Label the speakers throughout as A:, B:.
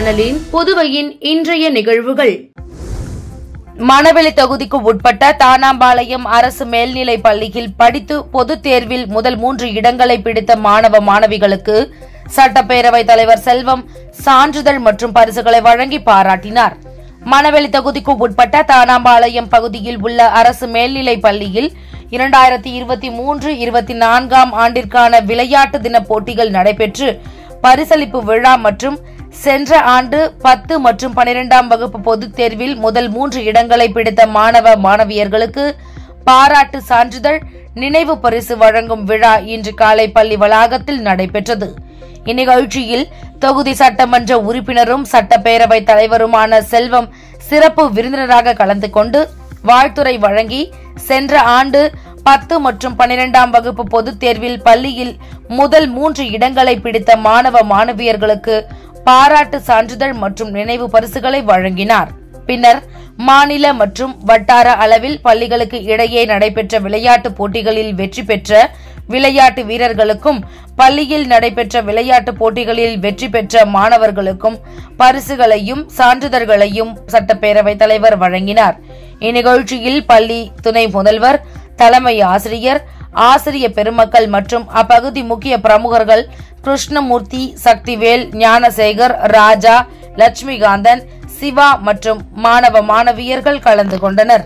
A: சேனலின் புதுவையின் இன்றைய நிகழ்வுகள் மணவெளி தொகுதிக்கு உட்பட்ட தானாம்பாளையம் அரசு மேல்நிலைப் பள்ளியில் படித்து பொதுத் தேர்வில் முதல் மூன்று இடங்களை பிடித்த மாணவ மாணவிகளுக்கு சட்டப்பேரவைத் தலைவர் செல்வம் சான்றிதழ் மற்றும் பரிசுகளை வழங்கி பாராட்டினார் மணவெளி தொகுதிக்கு உட்பட்ட தானாம்பாளையம் பகுதியில் உள்ள அரசு மேல்நிலைப் பள்ளியில் இரண்டாயிரத்தி இருபத்தி மூன்று இருபத்தி நான்காம் ஆண்டிற்கான விளையாட்டு தின போட்டிகள் நடைபெற்று பரிசளிப்பு விழா மற்றும் சென்ற ஆண்டு பத்து மற்றும் பனிரெண்டாம் வகுப்பு பொதுத் தேர்வில் முதல் மூன்று இடங்களை பிடித்த மாணவ மாணவியர்களுக்கு பாராட்டு சான்றிதழ் நினைவு பரிசு வழங்கும் விழா இன்று காலை பள்ளி வளாகத்தில் நடைபெற்றது இந்நிகழ்ச்சியில் தொகுதி சட்டமன்ற உறுப்பினரும் சட்டப்பேரவைத் தலைவருமான செல்வம் சிறப்பு விருந்தினராக கலந்து கொண்டு வாழ்த்துரை வழங்கி சென்ற ஆண்டு பத்து மற்றும் பனிரெண்டாம் வகுப்பு பொதுத் தேர்வில் பள்ளியில் முதல் மூன்று இடங்களை பிடித்த மாணவ மாணவியர்களுக்கு பாராட்டு சான்றிதழ் மற்றும் நினைவு பரிசுகளை வழங்கினார் பின்னர் மாநில மற்றும் வட்டார அளவில் பள்ளிகளுக்கு இடையே நடைபெற்ற விளையாட்டுப் போட்டிகளில் வெற்றி பெற்ற விளையாட்டு வீரர்களுக்கும் பள்ளியில் நடைபெற்ற விளையாட்டுப் போட்டிகளில் வெற்றி பெற்ற மாணவர்களுக்கும் பரிசுகளையும் சான்றிதழ்களையும் சட்டப்பேரவைத் தலைவர் வழங்கினார் இந்நிகழ்ச்சியில் பள்ளி துணை முதல்வர் தலைமை ஆசிரியர் ஆசிரிய பெருமக்கள் மற்றும் அப்பகுதி முக்கிய பிரமுகர்கள் கிருஷ்ணமூர்த்தி சக்திவேல் ஞானசேகர் ராஜா லட்சுமிகாந்தன் சிவா மற்றும் மாணவ மாணவியர்கள் கலந்து கொண்டனர்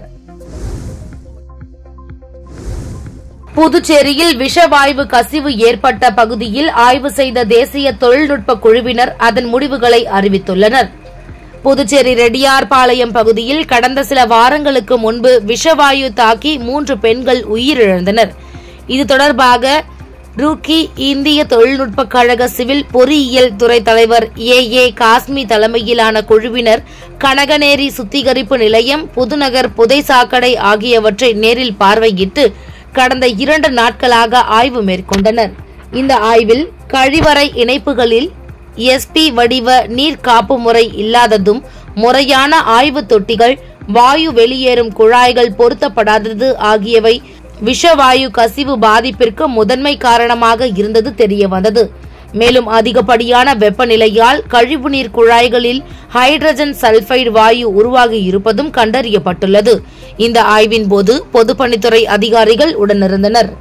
A: புதுச்சேரியில் விஷவாயு கசிவு ஏற்பட்ட பகுதியில் ஆய்வு செய்த தேசிய தொழில்நுட்ப குழுவினர் அதன் முடிவுகளை அறிவித்துள்ளனர் புதுச்சேரி ரெட்டியார்பாளையம் பகுதியில் கடந்த சில வாரங்களுக்கு முன்பு விஷவாயு தாக்கி மூன்று பெண்கள் உயிரிழந்தனர் இது தொடர்பாக ரூக்கி இந்திய தொழில்நுட்ப கழக சிவில் பொறியியல் துறை தலைவர் ஏ ஏ காஸ்மி தலைமையிலான குழுவினர் கனகநேரி சுத்திகரிப்பு நிலையம் புதுநகர் புதை சாக்கடை ஆகியவற்றை நேரில் பார்வையிட்டு கடந்த இரண்டு நாட்களாக ஆய்வு மேற்கொண்டனர் இந்த ஆய்வில் கழிவறை இணைப்புகளில் எஸ்பி வடிவ நீர் காப்பு முறை இல்லாததும் முறையான ஆய்வு தொட்டிகள் வாயு வெளியேறும் குழாய்கள் பொருத்தப்படாதது ஆகியவை விஷவாயு கசிவு பாதிப்பிற்கு முதன்மை காரணமாக இருந்தது தெரியவந்தது மேலும் அதிகப்படியான வெப்பநிலையால் கழிவுநீர் குழாய்களில் ஹைட்ரஜன் சல்பைடு வாயு உருவாகி இருப்பதும் கண்டறியப்பட்டுள்ளது இந்த ஆய்வின் போது பொதுப்பணித்துறை அதிகாரிகள் உடனிருந்தனர்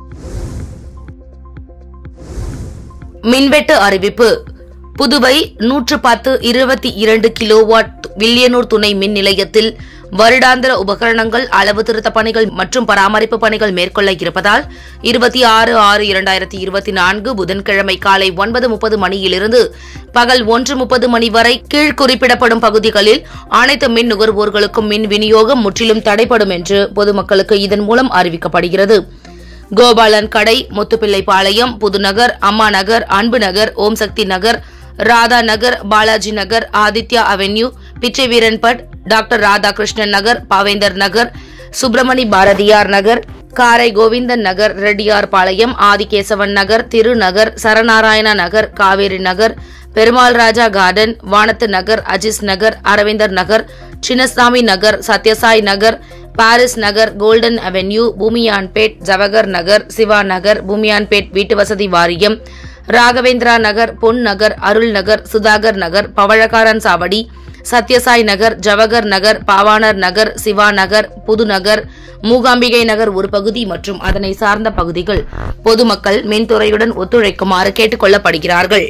A: மின்வெட்டு அறிவிப்பு புதுவை நூற்று பத்து இருபத்தி இரண்டு கிலோவாட் வில்லியனூர் துணை மின் நிலையத்தில் வருடாந்திர உபகரணங்கள் அளவு திருத்த பணிகள் மற்றும் பராமரிப்பு பணிகள் மேற்கொள்ள இருப்பதால் இருபத்தி ஆறு ஆறு இரண்டாயிரத்தி இருபத்தி நான்கு புதன்கிழமை காலை ஒன்பது முப்பது மணியிலிருந்து பகல் ஒன்று முப்பது மணி வரை கீழ் குறிப்பிடப்படும் பகுதிகளில் அனைத்து மின் நுகர்வோர்களுக்கும் மின் விநியோகம் முற்றிலும் தடைப்படும் என்று பொதுமக்களுக்கு இதன் மூலம் அறிவிக்கப்படுகிறது கோபாலன் கடை Muthupillaipalayam Pudunagar Amma Nagar Anbu Nagar Om Sakthi Nagar Radha Nagar Balaji Nagar Aditya avenue Pichai Veeranpet doctor Radhakrishnan Nagar Bavendar Nagar Subramani Bharathiyar Nagar Karai Govindan Nagar Reddiyar Palayam Adikesavan Nagar Thirunagar Saranarayana Nagar Kaveri Nagar Perumal Raja garden Vanathu Nagar Aziz Nagar Aravindar Nagar Chinnasamy Nagar Sathyasai Nagar Paris Nagar golden avenue Bhoomiyanpet Jawahar Nagar Siva Nagar Bhoomiyanpet வீட்டு வசதி வாரியம் ராகவேந்திரா நகர் பொன் நகர் அருள் நகர் சுதாகர் நகர் பவழக்காரன் சாவடி சத்யசாய் நகர் ஜவஹர் நகர் பாவாணர் நகர் சிவா நகர் புதுநகர் மூகாம்பிகை நகர் ஒரு பகுதி மற்றும் அதனை சார்ந்த பகுதிகள் பொதுமக்கள் மின்துறையுடன் ஒத்துழைக்குமாறு கேட்டுக் கொள்ளப்படுகிறார்கள்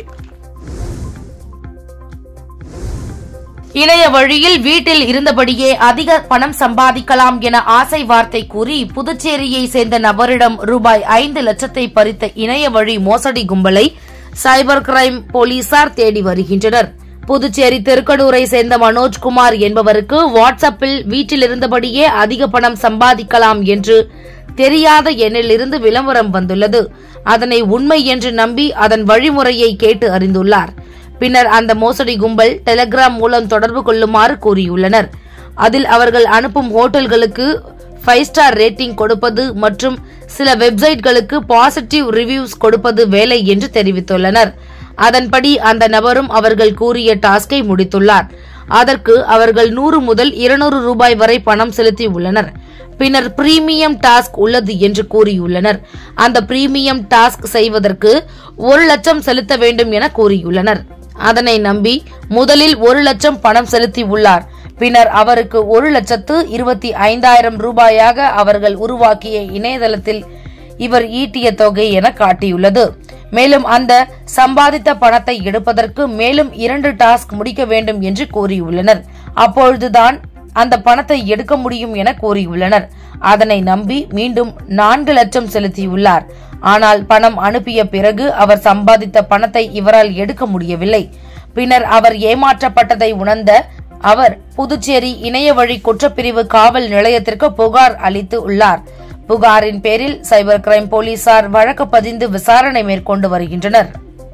A: இணைய வழியில் வீட்டில் இருந்தபடியே அதிக பணம் சம்பாதிக்கலாம் என ஆசை வார்த்தை கூறி புதுச்சேரியை சேர்ந்த நபரிடம் ரூபாய் ஐந்து லட்சத்தை பறித்த இணைய வழி மோசடி கும்பலை சைபர் கிரைம் போலீசார் தேடி வருகின்றனர் புதுச்சேரி திருக்கடூரை சேர்ந்த மனோஜ்குமார் என்பவருக்கு வாட்ஸ்அப்பில் வீட்டில் இருந்தபடியே அதிக பணம் சம்பாதிக்கலாம் என்று தெரியாத எண்ணிலிருந்து விளம்பரம் வந்துள்ளது அதனை உண்மை என்று நம்பி அதன் வழிமுறையை கேட்டு அறிந்துள்ளார் பின்னர் அந்த மோசடி கும்பல் டெலிகிராம் மூலம் தொடர்பு கொள்ளுமாறு கூறியுள்ளனர் அதில் அவர்கள் அனுப்பும் ஹோட்டல்களுக்கு ஃபைவ் ஸ்டார் ரேட்டிங் கொடுப்பது மற்றும் சில வெப்சைட்களுக்கு பாசிட்டிவ் ரிவ்யூஸ் கொடுப்பது வேலை என்று தெரிவித்துள்ளனர் அதன்படி அந்த நபரும் அவர்கள் கூறிய டாஸ்கை முடித்துள்ளார் அதற்கு அவர்கள் நூறு முதல் இருநூறு ரூபாய் வரை பணம் செலுத்தி உள்ளனர் பின்னர் பிரீமியம் டாஸ்க் உள்ளது என்று கூறியுள்ளனர் அந்த பிரீமியம் டாஸ்க் செய்வதற்கு ஒரு லட்சம் செலுத்த வேண்டும் என கூறியுள்ளனர் அதனை நம்பி முதலில் ஒரு லட்சம் பணம் செலுத்தி உள்ளார் பின்னர் அவருக்கு ஒரு லட்சத்து இருபத்தி ஐந்தாயிரம் ரூபாயாக அவர்கள் உருவாக்கிய இணையதளத்தில் இவர் ஈட்டிய தொகை என காட்டியுள்ளது மேலும் அந்த சம்பாதித்த பணத்தை எடுப்பதற்கு மேலும் இரண்டு டாஸ்க் முடிக்க வேண்டும் என்று கூறியுள்ளனர் அப்பொழுதுதான் அந்த பணத்தை எடுக்க முடியும் என கூறியுள்ளனர் அதனை நம்பி மீண்டும் நான்கு லட்சம் செலுத்தியுள்ளார் ஆனால் பணம் அனுப்பிய பிறகு அவர் சம்பாதித்த பணத்தை இவரால் எடுக்க முடியவில்லை பின்னர் அவர் ஏமாற்றப்பட்டதை உணர்ந்த அவர் புதுச்சேரி இணைய வழி குற்றப்பிரிவு காவல் நிலையத்திற்கு புகார் அளித்து உள்ளார் புகாரின் பேரில் சைபர் கிரைம் போலீசார் வழக்கு பதிந்து விசாரணை மேற்கொண்டு வருகின்றனர்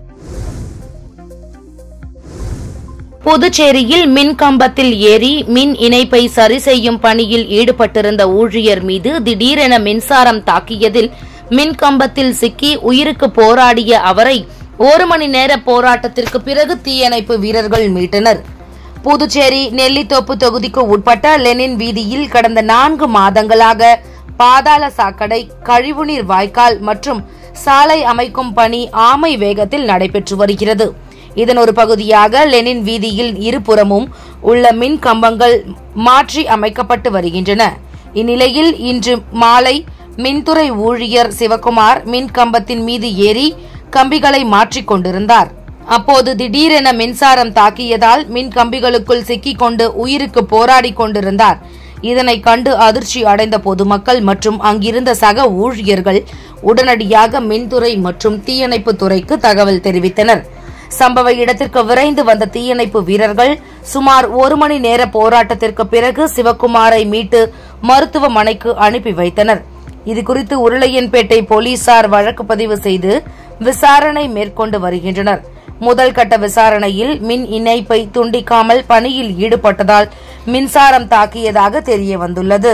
A: புதுச்சேரியில் மின் கம்பத்தில் ஏறி மின் இணைப்பை சரி செய்யும் பணியில் ஈடுபட்டிருந்த ஊழியர் மீது திடீரென மின்சாரம் தாக்கியதில் மின் கம்பத்தில் சிக்கி உயிருக்கு போராடிய அவரை ஒரு மணி நேர போராட்டத்திற்கு பிறகு தீயணைப்பு வீரர்கள் மீட்டனர் புதுச்சேரி நெல்லித்தோப்பு தொகுதிக்கு உட்பட்ட லெனின் வீதியில் கடந்த நான்கு மாதங்களாக பாதாள சாக்கடை கழிவுநீர் வாய்க்கால் மற்றும் சாலை அமைக்கும் பணி ஆமை வேகத்தில் நடைபெற்று வருகிறது இதன் ஒரு பகுதியாக லெனின் வீதியில் இருபுறமும் உள்ள மின் கம்பங்கள் மாற்றி அமைக்கப்பட்டு வருகின்றன இந்நிலையில் இன்று மாலை மின்துறை ஊழியர் சிவகுமார் மின் கம்பத்தின் மீது ஏறி கம்பிகளை மாற்றிக் கொண்டிருந்தார் அப்போது திடீரென மின்சாரம் தாக்கியதால் மின் கம்பிகளுக்குள் சிக்கிக் கொண்டு உயிருக்கு போராடி கொண்டிருந்தார் இதனை கண்டு அதிர்ச்சி அடைந்த பொதுமக்கள் மற்றும் அங்கிருந்த சக ஊழியர்கள் உடனடியாக மின்துறை மற்றும் தீயணைப்பு துறைக்கு தகவல் தெரிவித்தனர் சம்பவ இடத்திற்கு விரைந்து வந்த தீயணைப்பு வீரர்கள் சுமார் ஒரு மணி நேர போராட்டத்திற்கு பிறகு சிவக்குமாரை மீட்டு மருத்துவமனைக்கு அனுப்பி வைத்தனர் இதுகுறித்து உருளையன்பேட்டை போலீசார் வழக்கு பதிவு செய்து விசாரணை மேற்கொண்டு வருகின்றனர் முதல் கட்ட விசாரணையில் மின் இணைப்பை துண்டிக்காமல் பணியில் ஈடுபட்டதால் மின்சாரம் தாக்கியதாக தெரிய வந்துள்ளது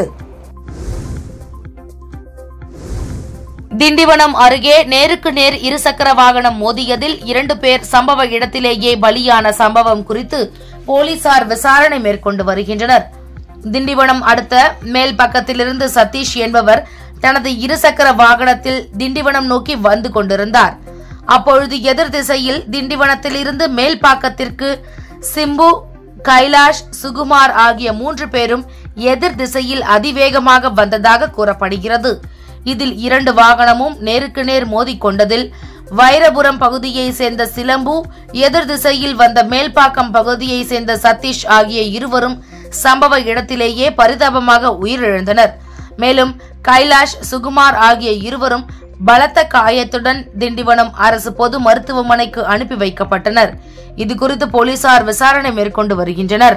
A: திண்டிவனம் அருகே நேருக்கு நேர் இருசக்கர வாகனம் மோதியதில் இரண்டு பேர் சம்பவ இடத்திலேயே பலியான சம்பவம் குறித்து போலீசார் விசாரணை மேற்கொண்டு வருகின்றனர் திண்டிவனம் அடுத்த மேல் பக்கத்திலிருந்து சதீஷ் என்பவர் தனது இருசக்கர வாகனத்தில் திண்டிவனம் நோக்கி வந்து கொண்டிருந்தார் அப்பொழுது எதிர் திசையில் திண்டிவனத்தில் இருந்து மேல்பாக்கத்திற்கு சிம்பு கைலாஷ் சுகுமார் ஆகிய மூன்று பேரும் எதிர் திசையில் அதிவேகமாக வந்ததாக கூறப்படுகிறது இதில் இரண்டு வாகனமும் நேருக்கு நேர் மோதிக்கொண்டதில் வைரபுரம் பகுதியை சேர்ந்த சிலம்பு எதிர் திசையில் வந்த மேல்பாக்கம் பகுதியை சேர்ந்த சதீஷ் ஆகிய இருவரும் சம்பவ இடத்திலேயே பரிதாபமாக உயிரிழந்தனர் மேலும் கைலாஷ் சுகுமார் ஆகிய இருவரும் பலத்த காயத்துடன் திண்டிவனம் அரசு பொது மருத்துவமனைக்கு அனுப்பி வைக்கப்பட்டனர் இதுகுறித்து போலீசார் விசாரணை மேற்கொண்டு வருகின்றனர்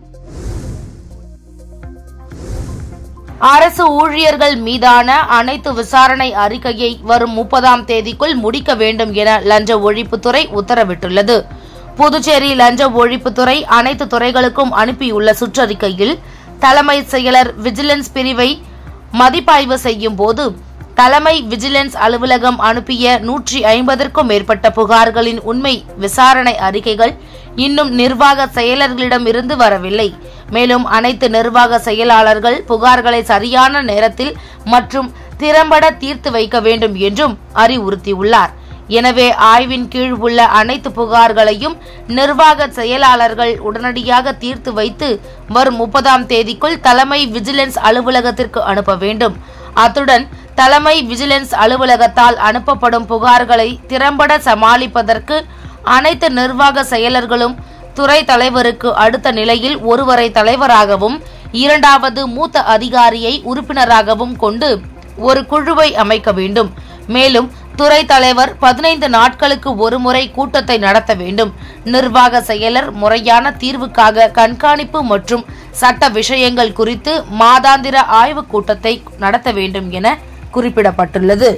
A: அரசு ஊழியர்கள் மீதான அனைத்து விசாரணை அறிக்கையை வரும் முப்பதாம் தேதிக்குள் முடிக்க வேண்டும் என லஞ்ச ஒழிப்புத்துறை உத்தரவிட்டுள்ளது புதுச்சேரி லஞ்ச ஒழிப்புத்துறை அனைத்து துறைகளுக்கும் அனுப்பியுள்ள சுற்றறிக்கையில் தலைமை செயலர் விஜிலன்ஸ் பிரிவை மதிப்பாய்வு செய்யும் போது தலைமை விஜிலன்ஸ் அலுவலகம் அனுப்பிய நூற்றி ஐம்பதற்கும் மேற்பட்ட புகார்களின் உண்மை விசாரணை அறிக்கைகள் இன்னும் நிர்வாக செயலர்களிடமிருந்து வரவில்லை மேலும் அனைத்து நிர்வாக செயலாளர்கள் புகார்களை சரியான நேரத்தில் மற்றும் திறம்பட தீர்த்து வைக்க வேண்டும் என்றும் அறிவுறுத்தியுள்ளார் எனவே ஆய்வின் கீழ் உள்ள அனைத்து புகார்களையும் நிர்வாக செயலாளர்கள் உடனடியாக தீர்த்து வைத்து வரும் முப்பதாம் தேதிக்குள் தலைமை விஜிலன்ஸ் அலுவலகத்திற்கு அனுப்ப வேண்டும் அத்துடன் தலைமை விஜிலன்ஸ் அலுவலகத்தால் அனுப்பப்படும் புகார்களை திறம்பட சமாளிப்பதற்கு அனைத்து நிர்வாக செயலர்களும் துறை தலைவருக்கு அடுத்த நிலையில் ஒருவரை தலைவராகவும் இரண்டாவது மூத்த அதிகாரியை உறுப்பினராகவும் கொண்டு ஒரு குழுவை அமைக்க வேண்டும் மேலும் துறை தலைவர் பதினைந்து நாட்களுக்கு ஒருமுறை கூட்டத்தை நடத்த வேண்டும் நிர்வாக செயலர் முறையான தீர்வுக்காக கண்காணிப்பு மற்றும் சட்ட விஷயங்கள் குறித்து மாதாந்திர ஆய்வுக் கூட்டத்தை நடத்த வேண்டும் என குறிப்பிடப்பட்டுள்ளது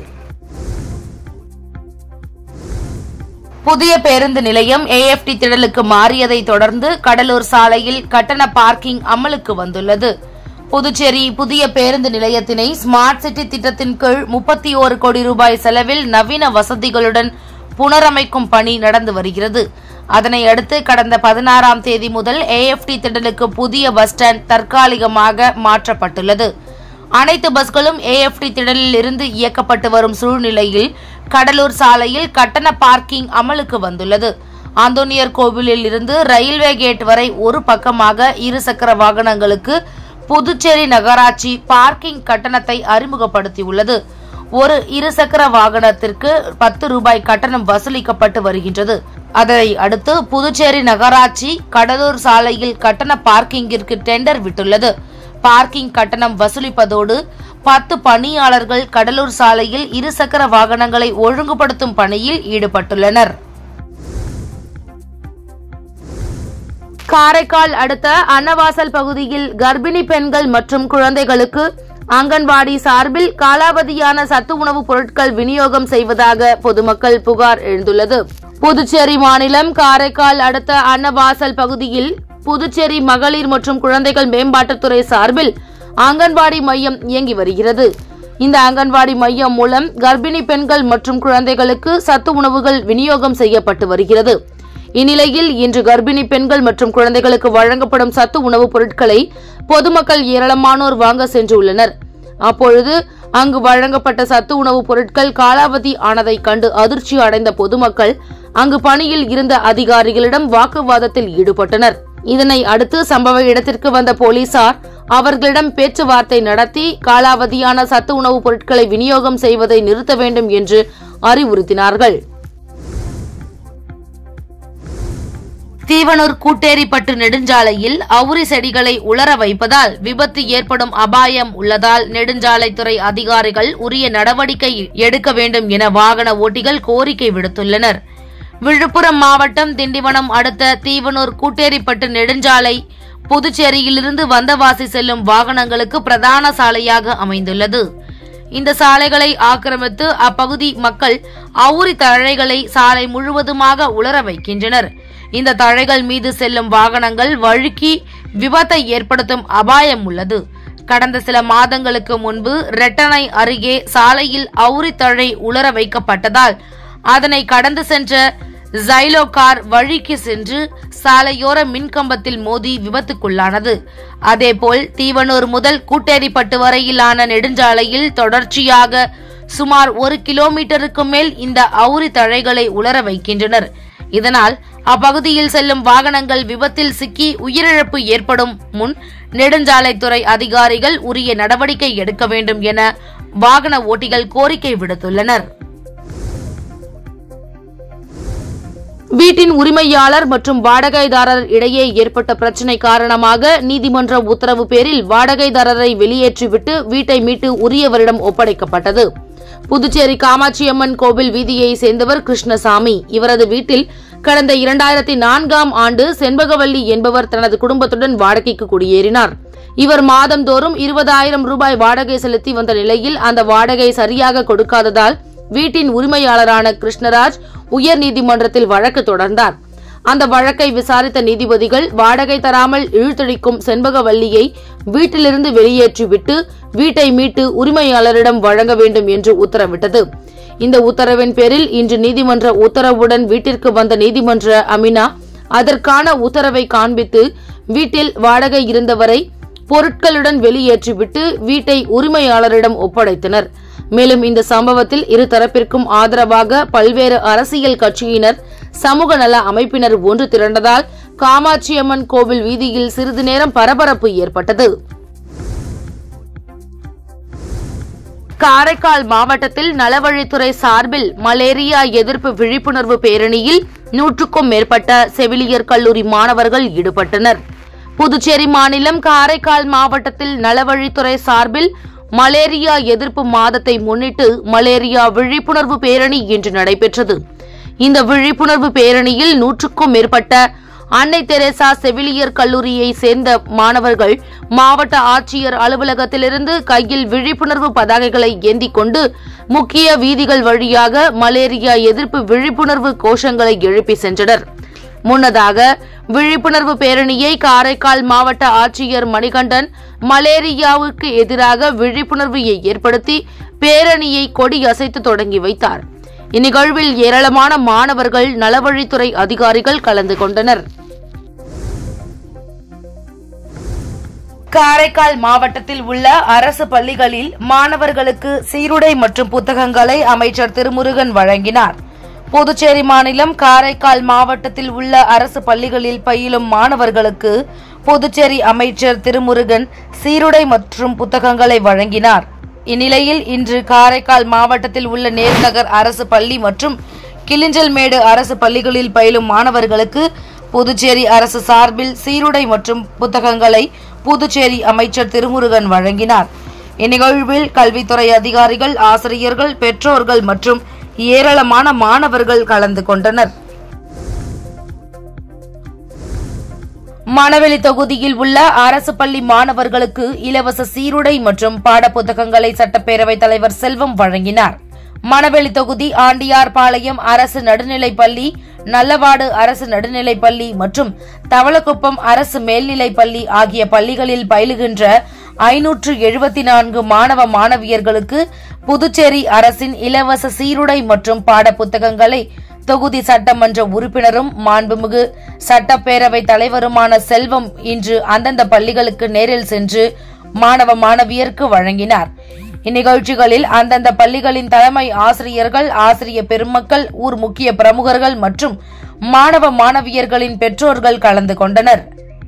A: புதிய பேருந்து நிலையம் ஏஎஃப்டி திடலுக்கு மாறியதை தொடர்ந்து கடலூர் சாலையில் கட்டண பார்க்கிங் அமலுக்கு வந்துள்ளது புதுச்சேரி புதிய பேருந்து நிலையத்தினை ஸ்மார்ட் சிட்டி திட்டத்தின் கீழ் முப்பத்தி ஓரு கோடி ரூபாய் செலவில் நவீன வசதிகளுடன் புனரமைக்கும் பணி நடந்து வருகிறது அதனை அடுத்து கடந்த பதினாறாம் தேதி முதல் ஏஎஃப்டி திடலுக்கு புதிய பஸ் ஸ்டாண்ட் தற்காலிகமாக மாற்றப்பட்டுள்ளது அனைத்து பஸ்களும் ஏஎஃப்டி திடலில் இருந்து இயக்கப்பட்டு வரும் சூழ்நிலையில் கடலூர் சாலையில் கட்டண பார்க்கிங் அமலுக்கு வந்துள்ளது அந்தோனியர் கோவிலில் இருந்து ரயில்வே கேட் வரை ஒரு பக்கமாக இருசக்கர வாகனங்களுக்கு புதுச்சேரி நகராட்சி பார்க்கிங் கட்டணத்தை அறிமுகப்படுத்தியுள்ளது ஒரு இருசக்கர வாகனத்திற்கு பத்து ரூபாய் கட்டணம் வசூலிக்கப்பட்டு வருகின்றது அதை அடுத்து புதுச்சேரி நகராட்சி கடலூர் சாலையில் கட்டண பார்க்கிங்கிற்கு டெண்டர் விட்டுள்ளது பார்க்கிங் கட்டணம் வசூலிப்பதோடு பத்து பணியாளர்கள் கடலூர் சாலையில் இருசக்கர வாகனங்களை ஒழுங்குபடுத்தும் பணியில் ஈடுபட்டுள்ளனர் காரைக்கால் அடுத்த அன்னவாசல் பகுதியில் கர்ப்பிணி பெண்கள் மற்றும் குழந்தைகளுக்கு அங்கன்வாடி சார்பில் காலாவதியான சத்து உணவுப் பொருட்கள் விநியோகம் செய்வதாக பொதுமக்கள் புகார் எழுந்துள்ளது புதுச்சேரி மாநிலம் காரைக்கால் அடுத்த அன்னவாசல் பகுதியில் புதுச்சேரி மகளிர் மற்றும் குழந்தைகள் மேம்பாட்டுத்துறை சார்பில் அங்கன்வாடி மையம் இயங்கி வருகிறது இந்த அங்கன்வாடி மையம் மூலம் கர்ப்பிணி பெண்கள் மற்றும் குழந்தைகளுக்கு சத்து உணவுகள் விநியோகம் செய்யப்பட்டு வருகிறது இந்நிலையில் இன்று கர்ப்பிணி பெண்கள் மற்றும் குழந்தைகளுக்கு வழங்கப்படும் சத்து உணவுப் பொருட்களை பொதுமக்கள் ஏராளமானோர் வாங்க சென்றுள்ளனர் அப்பொழுது அங்கு வழங்கப்பட்ட சத்து உணவுப் பொருட்கள் காலாவதி ஆனதை கண்டு அதிர்ச்சி அடைந்த பொதுமக்கள் அங்கு பணியில் இருந்த அதிகாரிகளிடம் வாக்குவாதத்தில் ஈடுபட்டனர் இதனை அடுத்து சம்பவ இடத்திற்கு வந்த போலீசார் அவர்களிடம் பேச்சுவார்த்தை நடத்தி காலாவதியான சத்து உணவுப் பொருட்களை விநியோகம் செய்வதை நிறுத்த வேண்டும் என்று அறிவுறுத்தினார்கள் தீவனூர் கூட்டேரிப்பட்டு நெடுஞ்சாலையில் அவுரி செடிகளை உலர வைப்பதால் விபத்து ஏற்படும் அபாயம் உள்ளதால் நெடுஞ்சாலைத்துறை அதிகாரிகள் உரிய நடவடிக்கை எடுக்க வேண்டும் என வாகன ஓட்டிகள் கோரிக்கை விடுத்துள்ளனர் விழுப்புரம் மாவட்டம் திண்டிவனம் அடுத்த தீவனூர் கூட்டேரிப்பட்டு நெடுஞ்சாலை புதுச்சேரியிலிருந்து வந்தவாசி செல்லும் வாகனங்களுக்கு பிரதான சாலையாக அமைந்துள்ளது இந்த சாலைகளை ஆக்கிரமித்து அப்பகுதி மக்கள் அவுரி தழைகளை சாலை முழுவதுமாக உலர வைக்கின்றனர் இந்த தழைகள் மீது செல்லும் வாகனங்கள் வழுக்கி விபத்தை ஏற்படுத்தும் அபாயம் உள்ளது கடந்த சில மாதங்களுக்கு முன்பு ரெட்டனை அருகே சாலையில் அவுரி தழை உலர வைக்கப்பட்டதால் அதனை கடந்து சென்ற ஜைலோ கார் வழிக்கு சென்று சாலையோர மின்கம்பத்தில் மோதி விபத்துக்குள்ளானது அதேபோல் தீவனூர் முதல் கூட்டேரிப்பட்டு வரையிலான நெடுஞ்சாலையில் தொடர்ச்சியாக சுமார் ஒரு கிலோமீட்டருக்கு மேல் இந்த அவுரி தழைகளை உலர வைக்கின்றனர் இதனால் அப்பகுதியில் செல்லும் வாகனங்கள் விபத்தில் சிக்கி உயிரிழப்பு ஏற்படும் முன் நெடுஞ்சாலைத்துறை அதிகாரிகள் உரிய நடவடிக்கை எடுக்க வேண்டும் என வாகன ஓட்டிகள் கோரிக்கை விடுத்துள்ளனர் வீட்டின் உரிமையாளர் மற்றும் வாடகைதாரர் இடையே ஏற்பட்ட பிரச்சினை காரணமாக நீதிமன்ற உத்தரவு பேரில் வாடகைதாரரை வெளியேற்றிவிட்டு வீட்டை மீட்டு உரியவரிடம் ஒப்படைக்கப்பட்டது புதுச்சேரி காமாட்சியம்மன் கோவில் வீதியை சேர்ந்தவர் கிருஷ்ணசாமி இவரது வீட்டில் கடந்த இரண்டாயிரத்தி நான்காம் ஆண்டு செண்பகவல்லி என்பவர் தனது குடும்பத்துடன் வாடகைக்கு குடியேறினார் இவர் மாதந்தோறும் இருபதாயிரம் ரூபாய் வாடகை செலுத்தி வந்த நிலையில் அந்த வாடகை சரியாக கொடுக்காததால் வீட்டின் உரிமையாளரான கிருஷ்ணராஜ் உயர் நீதிமன்றத்தில் வழக்கு தொடர்ந்தார் அந்த வழக்கை விசாரித்த நீதிபதிகள் வாடகை தராமல் இழுத்தடிக்கும் செண்பகவல்லியை வீட்டிலிருந்து வெளியேற்றிவிட்டு வீட்டை மீட்டு உரிமையாளரிடம் வழங்க வேண்டும் என்று உத்தரவிட்டது இந்த உத்தரவின் பேரில் இன்று நீதிமன்ற உத்தரவுடன் வீட்டிற்கு வந்த நீதிமன்ற அமினா அதற்கான உத்தரவை காண்பித்து வீட்டில் வாடகை இருந்தவரை பொருட்களுடன் வெளியேற்றிவிட்டு வீட்டை உரிமையாளரிடம் ஒப்படைத்தனர் மேலும் இந்த சம்பவத்தில் இரு தரப்பிற்கும் ஆதரவாக பல்வேறு அரசியல் கட்சியினர் சமூக நல அமைப்பினர் ஒன்று திரண்டதால் காமாட்சியம்மன் கோவில் வீதியில் சிறிது நேரம் பரபரப்பு ஏற்பட்டது காரைக்கால் மாவட்டத்தில் நலவழித்துறை சார்பில் மலேரியா எதிர்ப்பு விழிப்புணர்வு பேரணியில் நூற்றுக்கும் மேற்பட்ட செவிலியர் கல்லூரி மாணவர்கள் ஈடுபட்டனர் புதுச்சேரி மாநிலம் காரைக்கால் மாவட்டத்தில் நலவழித்துறை சார்பில் மலேரியா எதிர்ப்பு மாதத்தை முன்னிட்டு மலேரியா விழிப்புணர்வு பேரணி இன்று நடைபெற்றது இந்த விழிப்புணர்வு பேரணியில் நூற்றுக்கும் மேற்பட்ட அன்னை தெரேசா செவிலியர் கல்லூரியை சேர்ந்த மாணவர்கள் மாவட்ட ஆட்சியர் அலுவலகத்திலிருந்து கையில் விழிப்புணர்வு பதாகைகளை ஏந்திக் கொண்டு முக்கிய வீதிகள் வழியாக மலேரியா எதிர்ப்பு விழிப்புணர்வு கோஷங்களை எழுப்பி சென்றனர் முன்னதாக விழிப்புணர்வு பேரணியை காரைக்கால் மாவட்ட ஆட்சியர் மணிகண்டன் மலேரியாவுக்கு எதிராக விழிப்புணர்வை ஏற்படுத்தி பேரணியை கொடி அசைத்து தொடங்கி வைத்தார் இந்நிகழ்வில் ஏராளமான மாணவர்கள் நலவழித்துறை அதிகாரிகள் கலந்து கொண்டனர் காரைக்கால் மாவட்டத்தில் உள்ள அரசு பள்ளிகளில் மாணவர்களுக்கு சீருடை மற்றும் புத்தகங்களை அமைச்சர் திருமுருகன் வழங்கினார் புதுச்சேரி மாநிலம் காரைக்கால் மாவட்டத்தில் உள்ள அரசு பள்ளிகளில் பயிலும் மாணவர்களுக்கு புதுச்சேரி அமைச்சர் திருமுருகன் சீருடை மற்றும் புத்தகங்களை வழங்கினார் இந்நிலையில் இன்று காரைக்கால் மாவட்டத்தில் உள்ள நேருநகர் அரசு பள்ளி மற்றும் கிளிஞ்சல்மேடு அரசு பள்ளிகளில் பயிலும் மாணவர்களுக்கு புதுச்சேரி அரசு சார்பில் சீருடை மற்றும் புத்தகங்களை புதுச்சேரி அமைச்சர் திருமுருகன் வழங்கினார் இந்நிகழ்வில் கல்வித்துறை அதிகாரிகள் ஆசிரியர்கள் பெற்றோர்கள் மற்றும் ஏராளமான மாணவர்கள் கலந்து கொண்டனர் மணவெளி தொகுதியில் உள்ள அரசு பள்ளி மாணவர்களுக்கு இலவச சீருடை மற்றும் பாடப்புத்தகங்களை சட்டப்பேரவைத் தலைவர் செல்வம் வழங்கினார் மணவெளி தொகுதி ஆண்டியார்பாளையம் அரசு நடுநிலைப் பள்ளி நல்லவாடு அரசு நடுநிலைப் பள்ளி மற்றும் தவளக்குப்பம் அரசு மேல்நிலைப் பள்ளி ஆகிய பள்ளிகளில் பயிலுகின்ற ஐநூற்று எழுபத்தி நான்கு மாணவ மாணவியர்களுக்கு புதுச்சேரி அரசின் இலவச சீருடை மற்றும் பாடப்புத்தகங்களை தொகுதி சட்டமன்ற உறுப்பினரும் மாண்புமிகு சட்டப்பேரவை தலைவருமான செல்வம் இன்று அந்தந்த பள்ளிகளுக்கு நேரில் சென்று மாணவ மாணவியருக்கு வழங்கினார் இந்நிகழ்ச்சிகளில் அந்தந்த பள்ளிகளின் தலைமை ஆசிரியர்கள் ஆசிரிய பெருமக்கள் ஊர் முக்கிய பிரமுகர்கள் மற்றும் மாணவ மாணவியர்களின் பெற்றோர்கள் கலந்து கொண்டனர்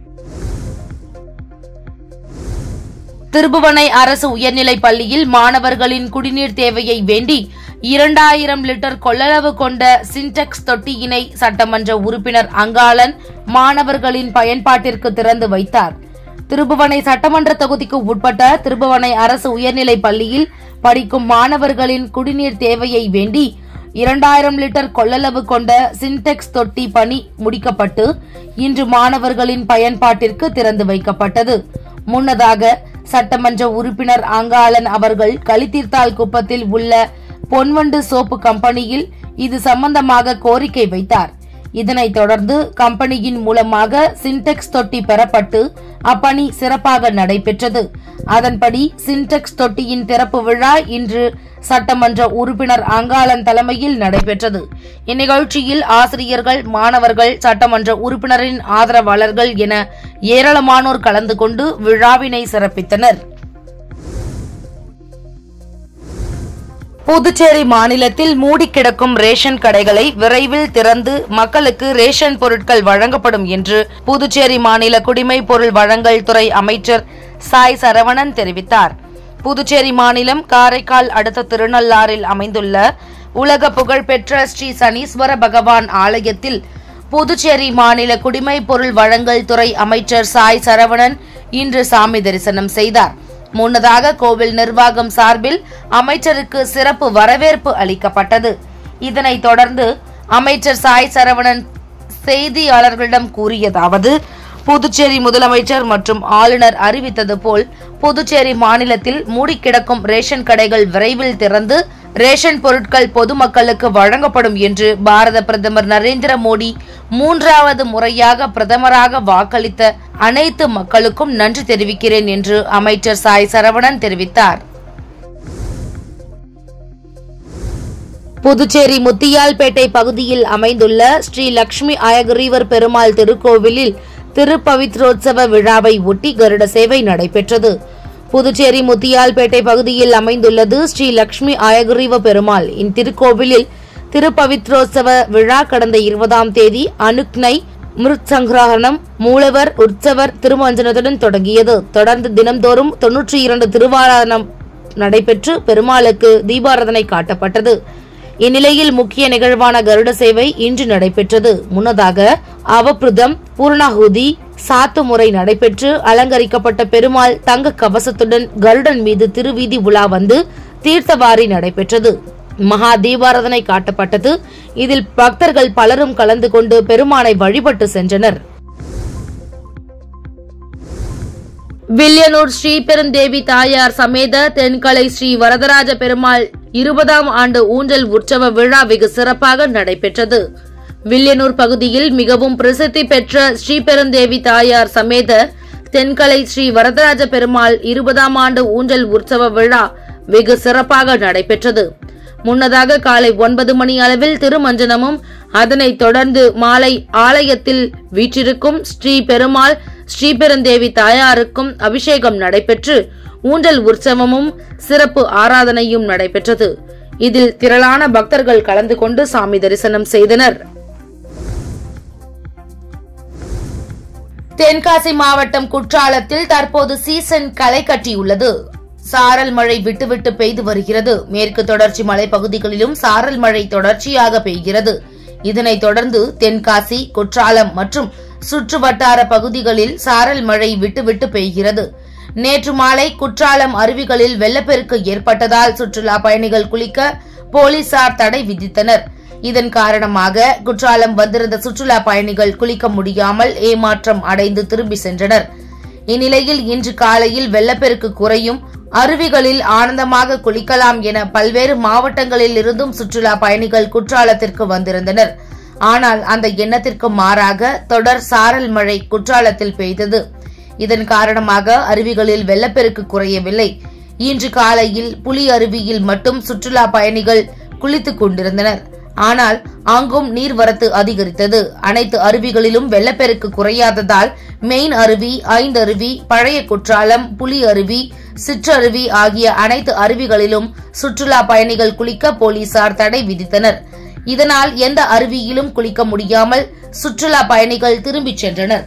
A: திருபுவனை அரசு உயர்நிலைப் பள்ளியில் மாணவர்களின் குடிநீர் தேவையை வேண்டி இரண்டாயிரம் லிட்டர் கொள்ளளவு கொண்ட சின்டெக்ஸ் தொட்டியினை சட்டமன்ற உறுப்பினர் அங்காளன் மாணவர்களின் பயன்பாட்டிற்கு திறந்து வைத்தார் திருபுவனை சட்டமன்ற தொகுதிக்கு உட்பட்ட திருபுவனை அரசு உயர்நிலைப் பள்ளியில் படிக்கும் மாணவர்களின் குடிநீர் தேவையை வேண்டி இரண்டாயிரம் லிட்டர் கொள்ளளவு கொண்ட சின்டெக்ஸ் தொட்டி பணி முடிக்கப்பட்டு இன்று மாணவர்களின் பயன்பாட்டிற்கு திறந்து வைக்கப்பட்டது முன்னதாக சட்டமன்ற உறுப்பினர் அங்காளன் அவர்கள் களித்தீர்த்தால் குப்பத்தில் உள்ள பொன்வண்டு சோப்பு கம்பெனியில் இது சம்பந்தமாக கோரிக்கை வைத்தார் இதனைத் தொடர்ந்து கம்பெனியின் மூலமாக சின்டெக்ஸ் தொட்டி பெறப்பட்டு அப்பணி சிறப்பாக நடைபெற்றது அதன்படி சின்டெக்ஸ் தொட்டியின் திறப்பு விழா இன்று சட்டமன்ற உறுப்பினர் அங்காளன் தலைமையில் நடைபெற்றது இந்நிகழ்ச்சியில் ஆசிரியர்கள் மாணவர்கள் சட்டமன்ற உறுப்பினரின் ஆதரவாளர்கள் என ஏராளமானோர் கலந்து கொண்டு விழாவினை சிறப்பித்தனர் புதுச்சேரி மாநிலத்தில் மூடி கிடக்கும் ரேஷன் கடைகளை விரைவில் திறந்து மக்களுக்கு ரேஷன் பொருட்கள் வழங்கப்படும் என்று புதுச்சேரி மாநில குடிமை பொருள் வழங்கல் துறை அமைச்சர் சாய் சரவணன் தெரிவித்தார் புதுச்சேரி மாநிலம் காரைக்கால் அடுத்த திருநள்ளாறில் அமைந்துள்ள உலக புகழ்பெற்ற ஸ்ரீ சனீஸ்வர பகவான் ஆலயத்தில் புதுச்சேரி மாநில குடிமை பொருள் வழங்கல் துறை அமைச்சர் சாய் சரவணன் இன்று சாமி தரிசனம் செய்தார் முன்னதாக கோவில் நிர்வாகம் சார்பில் அமைச்சருக்கு சிறப்பு வரவேற்பு அளிக்கப்பட்டது இதனைத் தொடர்ந்து அமைச்சர் சாய் சரவணன் செய்தியாளர்களிடம் கூறியதாவது புதுச்சேரி முதலமைச்சர் மற்றும் ஆளுநர் அறிவித்தது போல் புதுச்சேரி மாநிலத்தில் மூடிக்கிடக்கும் ரேஷன் கடைகள் விரைவில் திறந்து ரேஷன் பொருட்கள் பொதுமக்களுக்கு வழங்கப்படும் என்று பாரத பிரதமர் நரேந்திர மோடி மூன்றாவது முறையாக பிரதமராக வாக்களித்த அனைத்து மக்களுக்கும் நன்றி தெரிவிக்கிறேன் என்று அமைச்சர் சாய் சரவணன் தெரிவித்தார் புதுச்சேரி முத்தியால்பேட்டை பகுதியில் அமைந்துள்ள ஸ்ரீ லட்சுமி அயகிரீவர் பெருமாள் திருக்கோவிலில் திருப்பவித்ரோத்சவ விழாவை ஒட்டி கருட சேவை நடைபெற்றது புதுச்சேரி முத்தியால்பேட்டை பகுதியில் அமைந்துள்ளது ஸ்ரீ லட்சுமி அயகிரீவ பெருமாள் இத்திருக்கோவிலில் திருப்பவித்ரோத்சவ விழா கடந்த இருபதாம் தேதி அனுக்னை மிருத் சங்கிரகணம் மூலவர் உற்சவர் திருமஞ்சனத்துடன் தொடங்கியது தொடர்ந்து தினம்தோறும் தொன்னூற்றி இரண்டு திருவாராதனம் நடைபெற்று பெருமாளுக்கு தீபாராதனை காட்டப்பட்டது இந்நிலையில் முக்கிய நிகழ்வான கருட சேவை இன்று நடைபெற்றது முன்னதாக அவபிருதம் பூர்ணாகுதி சாத்து முறை நடைபெற்று அலங்கரிக்கப்பட்ட பெருமாள் தங்க கவசத்துடன் கருடன் மீது திருவீதி உலா வந்து தீர்த்தவாரி நடைபெற்றது மகா தீபாராதனை காட்டப்பட்டது இதில் பக்தர்கள் பலரும் கலந்து கொண்டு பெருமானை வழிபட்டு சென்றனர் வில்லியனூர் ஸ்ரீபெருந்தேவி தாயார் சமேத தென்கலை ஸ்ரீ வரதராஜ பெருமாள் இருபதாம் ஆண்டு ஊஞ்சல் உற்சவ விழா வெகு சிறப்பாக நடைபெற்றது வில்லியனூர் பகுதியில் மிகவும் பிரசித்தி பெற்ற ஸ்ரீபெருந்தேவி தாயார் சமேத தென்கலை ஸ்ரீ வரதராஜ பெருமாள் இருபதாம் ஆண்டு ஊஞ்சல் உற்சவ விழா வெகு சிறப்பாக நடைபெற்றது முன்னதாக காலை ஒன்பது மணி அளவில் திருமஞ்சனமும் அதனைத் தொடர்ந்து மாலை ஆலயத்தில் வீற்றிருக்கும் ஸ்ரீ பெருமாள் ஸ்ரீபெருந்தேவி தாயாருக்கும் அபிஷேகம் நடைபெற்று ஊஞ்சல் உற்சவமும் சிறப்பு ஆராதனையும் நடைபெற்றது இதில் திரளான பக்தர்கள் கலந்து கொண்டு சாமி தரிசனம் செய்தனர் தென்காசி மாவட்டம் குற்றாலத்தில் தற்போது சீசன் களை கட்டியுள்ளது சாரல் மழை விட்டுவிட்டு பெய்து வருகிறது மேற்கு தொடர்ச்சி மலைப்பகுதிகளிலும் சாரல் மழை தொடர்ச்சியாக பெய்கிறது இதனைத் தொடர்ந்து தென்காசி குற்றாலம் மற்றும் சுற்றுவட்டார பகுதிகளில் சாரல் மழை விட்டுவிட்டு பெய்கிறது நேற்று மாலை குற்றாலம் அருவிகளில் வெள்ளப்பெருக்கு ஏற்பட்டதால் சுற்றுலா பயணிகள் குளிக்க போலீசார் தடை விதித்தனர் இதன் காரணமாக குற்றாலம் வந்திருந்த சுற்றுலா பயணிகள் குளிக்க முடியாமல் ஏமாற்றம் அடைந்து திரும்பி சென்றனர் இந்நிலையில் இன்று காலையில் வெள்ளப்பெருக்கு குறையும் அருவிகளில் ஆனந்தமாக குளிக்கலாம் என பல்வேறு மாவட்டங்களில் இருந்தும் சுற்றுலா பயணிகள் குற்றாலத்திற்கு வந்திருந்தனர் ஆனால் அந்த எண்ணத்திற்கு மாறாக தொடர் சாரல் மழை குற்றாலத்தில் பெய்தது இதன் காரணமாக அருவிகளில் வெள்ளப்பெருக்கு குறையவில்லை இன்று காலையில் புலி அருவியில் மட்டும் சுற்றுலா பயணிகள் குளித்துக் கொண்டிருந்தனர் ஆனால் அங்கும் நீர்வரத்து அதிகரித்தது அனைத்து அருவிகளிலும் வெள்ளப்பெருக்கு குறையாததால் மெயின் அருவி ஐந்தருவி பழைய குற்றாலம் புலி அருவி சிற்றருவி ஆகிய அனைத்து அருவிகளிலும் சுற்றுலா பயணிகள் குளிக்க போலீசார் தடை விதித்தனர் இதனால் எந்த அருவியிலும் குளிக்க முடியாமல் சுற்றுலா பயணிகள் திரும்பிச் சென்றனர்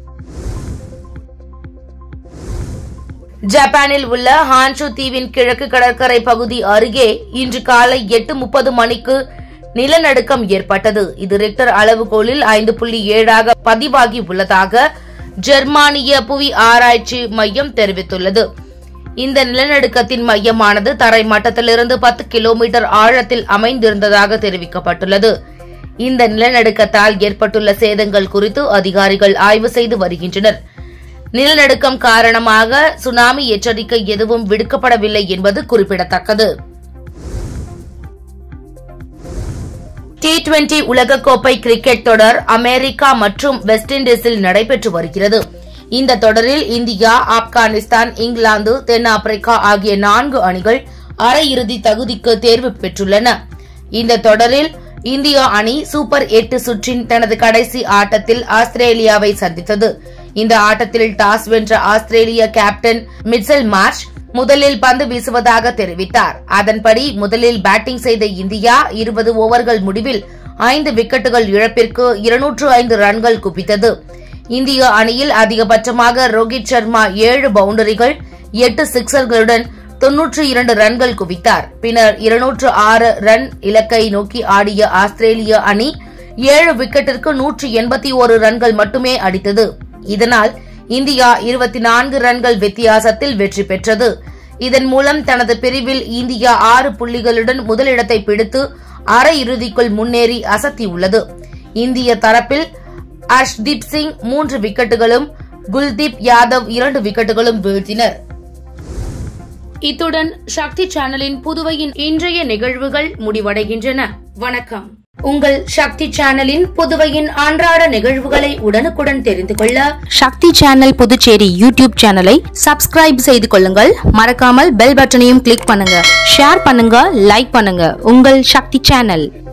A: ஜப்பானில் உள்ள ஹான்ஷு தீவின் கிழக்கு கடற்கரை பகுதி அருகே இன்று காலை எட்டு முப்பது மணிக்கு நிலநடுக்கம் ஏற்பட்டது இது ரிக்டர் அளவுகோலில் ஐந்து புள்ளி ஏழாக பதிவாகி உள்ளதாக ஜெர்மானிய புவி ஆராய்ச்சி மையம் தெரிவித்துள்ளது இந்த நிலநடுக்கத்தின் மையமானது தரை மட்டத்திலிருந்து பத்து கிலோமீட்டர் ஆழத்தில் அமைந்திருந்ததாக தெரிவிக்கப்பட்டுள்ளது இந்த நிலநடுக்கத்தால் ஏற்பட்டுள்ள சேதங்கள் குறித்து அதிகாரிகள் ஆய்வு செய்து வருகின்றனர் நிலநடுக்கம் காரணமாக சுனாமி எச்சரிக்கை எதுவும் விடுக்கப்படவில்லை என்பது குறிப்பிடத்தக்கது டி டுவெண்டி உலகக்கோப்பை கிரிக்கெட் தொடர் அமெரிக்கா மற்றும் வெஸ்ட் இண்டீஸில் நடைபெற்று வருகிறது இந்த தொடரில் இந்தியா ஆப்கானிஸ்தான் இங்கிலாந்து தென்னாப்பிரிக்கா ஆகிய நான்கு அணிகள் அரையிறுதி தகுதிக்கு தேர்வு பெற்றுள்ளன இந்த தொடரில் இந்திய அணி சூப்பர் எட்டு சுற்றின் தனது கடைசி ஆட்டத்தில் ஆஸ்திரேலியாவை சந்தித்தது இந்த ஆட்டத்தில் டாஸ் வென்ற ஆஸ்திரேலிய கேப்டன் மிச்சல் மார்ஷ் முதலில் பந்து வீசுவதாக தெரிவித்தார் அதன்படி முதலில் பேட்டிங் செய்த இந்தியா இருபது ஓவர்கள் முடிவில் ஐந்து விக்கெட்டுகள் இழப்பிற்கு இருநூற்று ஐந்து ரன்கள் குவித்தது இந்திய அணியில் அதிகபட்சமாக ரோஹித் சர்மா ஏழு பவுண்டரிகள் எட்டு சிக்சர்களுடன் தொன்னூற்று இரண்டு ரன்கள் குவித்தார் பின்னர் இருநூற்று ஆறு ரன் இலக்கை நோக்கி ஆடிய ஆஸ்திரேலிய அணி ஏழு விக்கெட்டிற்கு நூற்று எண்பத்தி ஒரு ரன்கள் மட்டுமே அடித்தது இதனால் இந்தியா இருபத்தி நான்கு ரன்கள் வித்தியாசத்தில் வெற்றி பெற்றது இதன் மூலம் தனது பிரிவில் இந்தியா ஆறு புள்ளிகளுடன் முதலிடத்தை பிடித்து அரையிறுதிக்குள் முன்னேறி அசத்தியுள்ளது இந்திய தரப்பில் அர்ஷ்தீப் சிங் மூன்று விக்கெட்டுகளும் குல்தீப் யாதவ் இரண்டு விக்கெட்டுகளும் வீழ்த்தினர் இத்துடன் சக்தி சேனலின் புதுவையின் இன்றைய நிகழ்வுகள் முடிவடைகின்றன வணக்கம் உங்கள் சக்தி சேனலின் புதுவையின் அன்றாட நிகழ்வுகளை உடனுக்குடன் தெரிந்து கொள்ள
B: சக்தி சேனல் புதுச்சேரி யூடியூப் சேனலை சப்ஸ்கிரைப் செய்து கொள்ளுங்கள் மறக்காமல் பெல் பட்டனையும் கிளிக் பண்ணுங்க ஷேர் பண்ணுங்க லைக் பண்ணுங்க உங்கள் சக்தி சேனல்